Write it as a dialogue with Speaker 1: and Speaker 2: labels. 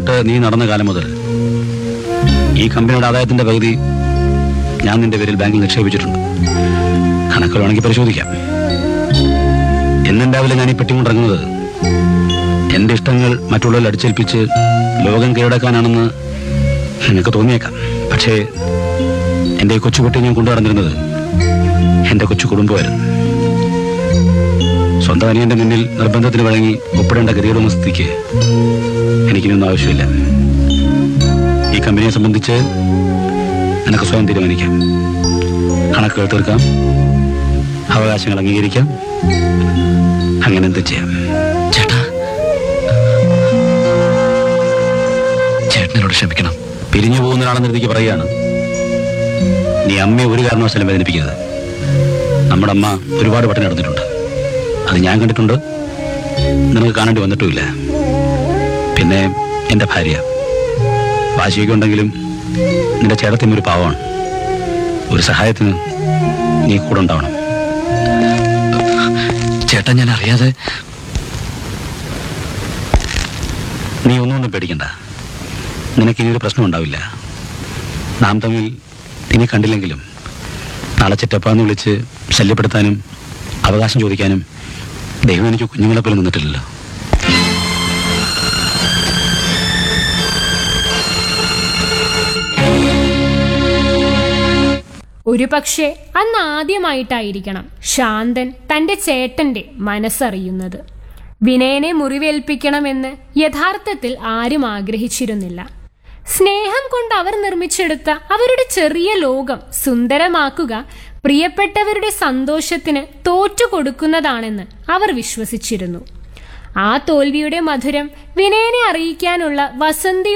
Speaker 1: കഷ്ടപ്പെട്ട് നീ നടന്ന കാലം മുതൽ ഈ കമ്പനിയുടെ ആദായത്തിന്റെ പകുതി ഞാൻ നിന്റെ പേരിൽ ബാങ്കിൽ നിക്ഷേപിച്ചിട്ടുണ്ട് കണക്കുകൾ വേണമെങ്കിൽ പരിശോധിക്കാം എന്നും രാവിലെ ഞാൻ ഈ പെട്ടി കൊണ്ടിറങ്ങുന്നത് എന്റെ ഇഷ്ടങ്ങൾ മറ്റുള്ളവരിൽ അടിച്ചേൽപ്പിച്ച് ലോകം കീഴടക്കാനാണെന്ന് നിനക്ക് തോന്നിയേക്കാം പക്ഷേ എന്റെ ഈ കൊച്ചുകുട്ടി ഞാൻ കൊണ്ടു നടന്നിരുന്നത് എന്റെ കൊച്ചു കുടുംബമായിരുന്നു സ്വന്തം അനിയന്റെ മുന്നിൽ നിർബന്ധത്തിന് വഴങ്ങി ഒപ്പിടേണ്ട ഗതികളുടെ സ്ഥിതിക്ക് എനിക്കിനൊന്നും ആവശ്യമില്ല ഈ കമ്പനിയെ സംബന്ധിച്ച് നിനക്ക് സ്വയം തീരുമാനിക്കാം കണക്കുകൾ തീർക്കാം അവകാശങ്ങൾ അംഗീകരിക്കാം അങ്ങനെ എന്ത് ചെയ്യാം
Speaker 2: ചേട്ടാ ചേട്ടനോട് ക്ഷമിക്കണം
Speaker 1: പിരിഞ്ഞു പോകുന്ന ഒരാളെന്ന രീതിക്ക് പറയുകയാണ് നീ അമ്മയെ ഒരു കാരണവശാലും വേദനിപ്പിക്കരുത് നമ്മുടെ അമ്മ ഒരുപാട് പട്ടം നടന്നിട്ടുണ്ട് അത് ഞാൻ കണ്ടിട്ടുണ്ട് നിനക്ക് കാണേണ്ടി വന്നിട്ടുമില്ല പിന്നെ എൻ്റെ ഭാര്യ വാശിയൊക്കെ ഉണ്ടെങ്കിലും നിന്റെ ചേട്ടത്തിനും ഒരു പാവമാണ് ഒരു സഹായത്തിന് നീ കൂടെ ഉണ്ടാവണം
Speaker 2: ചേട്ടാ ഞാൻ അറിയാതെ
Speaker 1: നീ ഒന്നും ഒന്നും പേടിക്കണ്ട നിനക്ക് ഇനിയൊരു പ്രശ്നം ഉണ്ടാവില്ല നാം തമ്മിൽ ഇനി കണ്ടില്ലെങ്കിലും നാളെ ചിറ്റപ്പാന്ന് വിളിച്ച് ശല്യപ്പെടുത്താനും അവകാശം ചോദിക്കാനും ദൈവം എനിക്ക് കുഞ്ഞുങ്ങളെ പോലെ നിന്നിട്ടില്ലല്ലോ
Speaker 3: ഒരുപക്ഷെ അന്ന് ആദ്യമായിട്ടായിരിക്കണം ശാന്തൻ തന്റെ ചേട്ടന്റെ മനസ്സറിയുന്നത് വിനയനെ മുറിവേൽപ്പിക്കണമെന്ന് യഥാർത്ഥത്തിൽ ആരും ആഗ്രഹിച്ചിരുന്നില്ല സ്നേഹം കൊണ്ട് അവർ നിർമ്മിച്ചെടുത്ത അവരുടെ ചെറിയ ലോകം സുന്ദരമാക്കുക പ്രിയപ്പെട്ടവരുടെ സന്തോഷത്തിന് തോറ്റുകൊടുക്കുന്നതാണെന്ന് അവർ വിശ്വസിച്ചിരുന്നു ആ തോൽവിയുടെ മധുരം വിനയനെ അറിയിക്കാനുള്ള വസന്തി